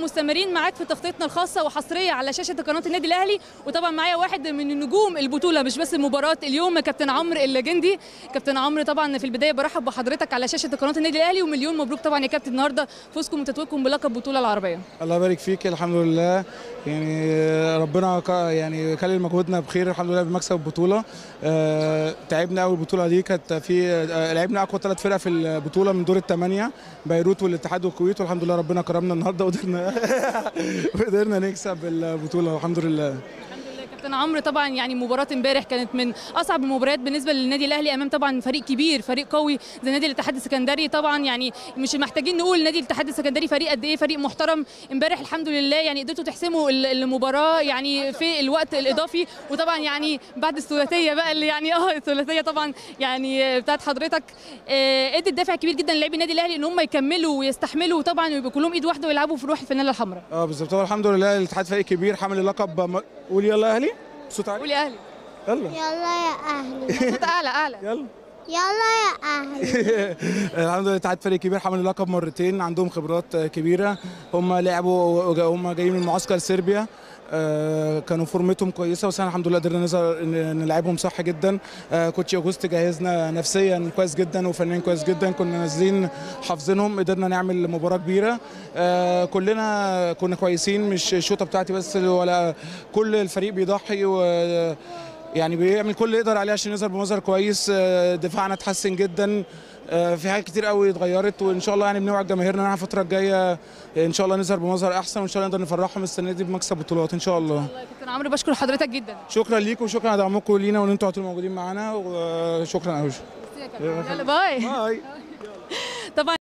مستمرين معاك في تغطيتنا الخاصه وحصريه على شاشه قناه النادي الاهلي وطبعا معايا واحد من النجوم البطوله مش بس مباراه اليوم كابتن عمرو الجندي كابتن عمرو طبعا في البدايه برحب بحضرتك على شاشه قناه النادي الاهلي ومليون مبروك طبعا يا كابتن النهارده فوزكم وتتويجكم بلقب بطوله العربيه الله يبارك فيك الحمد لله يعني ربنا ك- يعني كلل مجهودنا بخير الحمد لله بمكسب البطوله آه، تعبنا قوي البطوله دي كانت في آه، لعبنا اقوى ثلاث فرق في البطوله من دور الثمانيه بيروت والاتحاد والكويت والحمد لله ربنا كرمنا النهارده وقدرنا وقدرنا نكسب البطوله الحمد لله الحمد لله كابتن عمرو طبعا يعني مباراه امبارح كانت من اصعب المباريات بالنسبه للنادي الاهلي امام طبعا فريق كبير فريق قوي زي نادي الاتحاد السكندري طبعا يعني مش محتاجين نقول نادي الاتحاد السكندري فريق قد ايه فريق محترم امبارح الحمد لله يعني قدرتوا تحسموا ال- المباراه يعني في الوقت الاضافي وطبعا يعني بعد الثلاثيه بقى اللي يعني اه الثلاثيه طبعا يعني بتاعت حضرتك آه، ادت دافع كبير جدا للاعبي النادي الاهلي ان هم يكملوا ويستحملوا طبعا ويبقوا كلهم ايد واحده ويلعبوا في روح الفانيله الحمراء اه بالظبط هو الحمد لله الاتحاد فريق كبير حامل اللقب م- قول يلا يا اهلي صوت عالي قول يا اهلي يلا يلا يا أهلي صوت اعلى اعلى يلا يلا يا أهلي الحمد لله الاتحاد فريق كبير حامل اللقب مرتين عندهم خبرات كبيره هم لعبوا هم جايين من معسكر صربيا آه، كانوا فورمتهم كويسه بس احنا الحمد لله قدرنا نظهر ن- نلعبهم صح جدا آه، كوتش اوجوست جهزنا نفسيا كويس جدا وفنيا كويس جدا كنا نازلين حافظينهم قدرنا نعمل مباراه كبيره آه، كلنا كنا كويسين مش الشوطه بتاعتي بس ولا كل الفريق بيضحي و يعني بيعمل كل اللي يقدر عليه عشان يظهر بمظهر كويس آه، دفاعنا اتحسن جدا آه، في حاجات كتير قوي اتغيرت وان شاء الله يعني بنوعد جماهيرنا ان احنا الفتره الجايه ان شاء الله نظهر بمظهر احسن وان شاء الله نقدر نفرحهم السنه دي بمكسب بطولات ان شاء الله والله يا كابتن عمرو بشكر حضرتك جدا شكرا ليكم وشكرا على دعمكم لينا وان انتوا هتبقوا موجودين معانا وشكرا قوي يلا باي باي طبعا